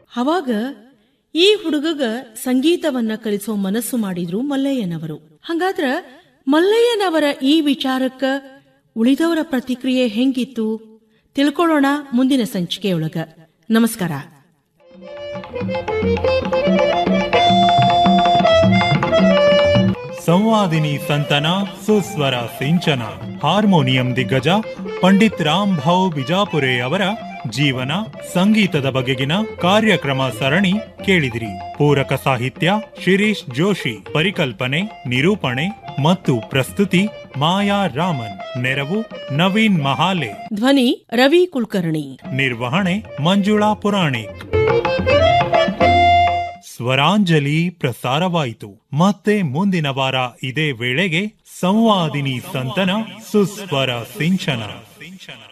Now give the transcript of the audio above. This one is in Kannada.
ಅವಾಗ ಈ ಹುಡುಗಗ ಸಂಗೀತವನ್ನ ಕಲಿಸೋ ಮನಸ್ಸು ಮಾಡಿದ್ರು ಮಲ್ಲಯ್ಯನವರು ಹಂಗಾದ್ರ ಮಲ್ಲಯ್ಯನವರ ಈ ವಿಚಾರಕ್ಕ ಉಳಿದವರ ಪ್ರತಿಕ್ರಿಯೆ ಹೆಂಗಿತ್ತು ತಿಳ್ಕೊಳ್ಳೋಣ ಮುಂದಿನ ಸಂಚಿಕೆಯೊಳಗ ನಮಸ್ಕಾರ ಸಂವಾದಿನಿ ಸಂತನ ಸುಸ್ವರ ಸಿಂಚನ ಹಾರ್ಮೋನಿಯಂ ದಿಗ್ಗಜ ಪಂಡಿತ್ ರಾಮ್ ಭಾವ್ ಬಿಜಾಪುರೆ ಅವರ ಜೀವನ ಸಂಗೀತದ ಬಗೆಗಿನ ಕಾರ್ಯಕ್ರಮ ಸರಣಿ ಕೇಳಿದಿರಿ ಪೂರಕ ಸಾಹಿತ್ಯ ಶಿರೀಶ್ ಜೋಶಿ ಪರಿಕಲ್ಪನೆ ನಿರೂಪಣೆ ಮತ್ತು ಪ್ರಸ್ತುತಿ ಮಾಯಾ ರಾಮನ್ ನೆರವು ನವೀನ್ ಮಹಾಲೆ ಧ್ವನಿ ರವಿ ಕುಲಕರ್ಣಿ ನಿರ್ವಹಣೆ ಮಂಜುಳಾ ಪುರಾಣಿಕ್ ಸ್ವರಾಂಜಲಿ ಪ್ರಸಾರವಾಯಿತು ಮತ್ತೆ ಮುಂದಿನ ವಾರ ಇದೇ ವೇಳೆಗೆ ಸಂವಾದಿನಿ ಸಂತನ ಸುಸ್ವರ ಸಿಂಚನ